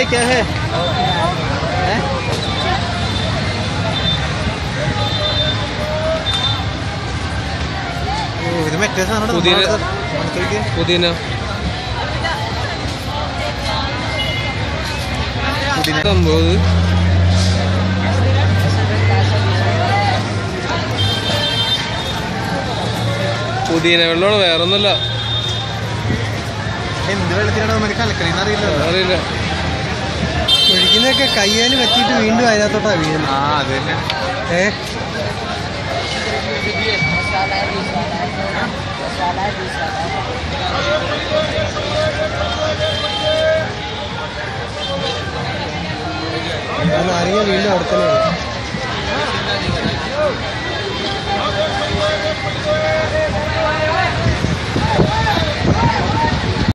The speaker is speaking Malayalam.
क्या है हैं? ഓ, ഇത് മറ്റേ സാധനം പുതിന- പുതിന പുതിന സംഭവം ഇത്. പുതിന വെള്ളമാണ് വേറൊന്നുമല്ല എന്ത് വെള്ളത്തിലാണ് നമുക്ക് കലക്കലെന്ന് അറിയില്ലല്ലോ അറിയില്ല ഒഴിക്കുന്നതൊക്കെ കയ്യാൽ പറ്റിയിട്ട് വീണ്ടും അതിനകത്തോട്ടാ വീഴുന്നത് ആ അത് തന്നെ ഏ നാരങ്ങ വീണ്ടും അവിടെ തന്നെ